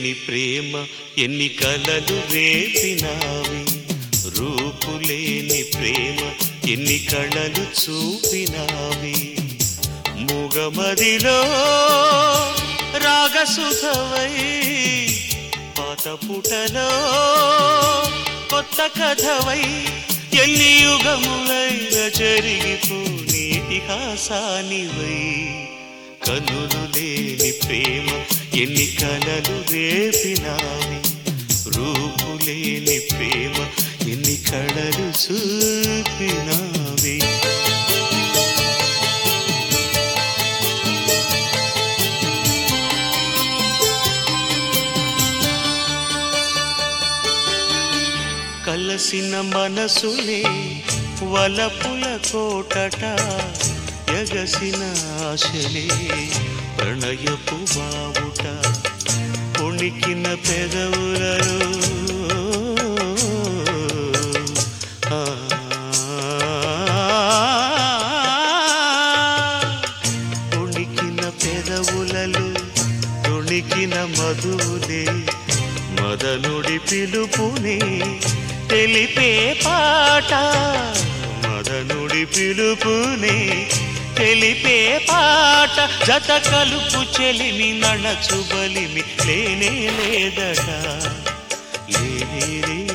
లేని ప్రేమ ఎన్ని కలలు రేపినావి రూపులేని ప్రేమ ఎన్ని కళలు చూపినావి మూగమదిలో రాగసుధవై పాత పుటలో కొత్త కథవై ఎన్ని యుగములైన జరిగిపోని ఇతిహాసానివై కనులు లేని ప్రేమ ఎన్ని కలలు రేపినావి రూపు లేని ప్రేమ ఎన్ని కళలు చూపినావి కలసిన మనసులే వలపుల కోటట ఎగసిన ఆశలే ప్రణయపు బావుట పొణికిన పెదవులలో ఆ, పొణికిన పెదవులలో తొణికిన మధువులే మదనుడి పిలుపుని తెలిపే పాట మదనుడి పిలుపుని తెలిపే పాట జత కలుపు చెలిమి నడచు బలిమి లేనే లేదట లేనే